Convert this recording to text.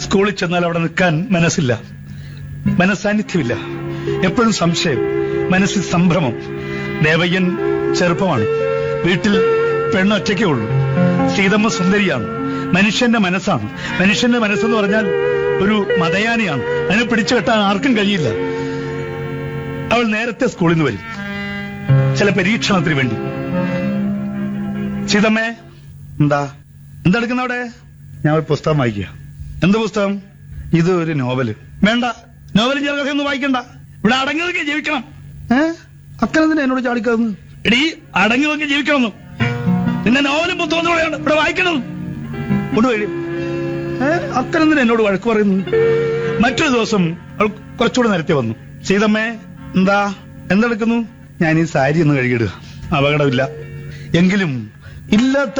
സ്കൂളിൽ ചെന്നാൽ അവിടെ നിൽക്കാൻ മനസ്സില്ല മനസാന്നിധ്യമില്ല എപ്പോഴും സംശയം മനസ്സിൽ സംഭ്രമം ദേവയ്യൻ ചെറുപ്പമാണ് വീട്ടിൽ പെണ്ണൊറ്റയ്ക്കേ ഉള്ളൂ സീതമ്മ സുന്ദരിയാണ് മനുഷ്യന്റെ മനസ്സാണ് മനുഷ്യന്റെ മനസ്സെന്ന് പറഞ്ഞാൽ ഒരു മതയാനിയാണ് അതിനെ പിടിച്ചു കെട്ടാൻ ആർക്കും കഴിയില്ല അവൾ നേരത്തെ സ്കൂളിൽ നിന്ന് വരും ചില പരീക്ഷണത്തിന് വേണ്ടി സീതമ്മേ എന്താ എന്താ എടുക്കുന്ന അവിടെ ഞാൻ ഒരു പുസ്തകം വായിക്കുക എന്ത് പുസ്തകം ഇത് ഒരു നോവല് വേണ്ട നോവലും ചെറുകഥയൊന്നും വായിക്കണ്ട ഇവിടെ അടങ്ങി നോക്കി ജീവിക്കണം ഏ അക്കനെന്തിനാ എന്നോട് ചാടിക്കാന്ന് എടീ അടങ്ങി നോക്കി ജീവിക്കണമെന്ന് നിന്നെ നോവലും പുസ്തകം ഒന്നും പറയണ്ട ഇവിടെ വായിക്കണം കൊണ്ടുപോയി ഏ അക്കനെന്തിനാ എന്നോട് വഴക്ക് പറയുന്നു മറ്റൊരു ദിവസം അവൾ കുറച്ചുകൂടെ നേരത്തെ വന്നു സീതമ്മേ എന്താ എന്തെടുക്കുന്നു ഞാൻ ഈ സാരി ഒന്ന് കഴുകിയിടുക അപകടമില്ല എങ്കിലും ഇല്ലാത്ത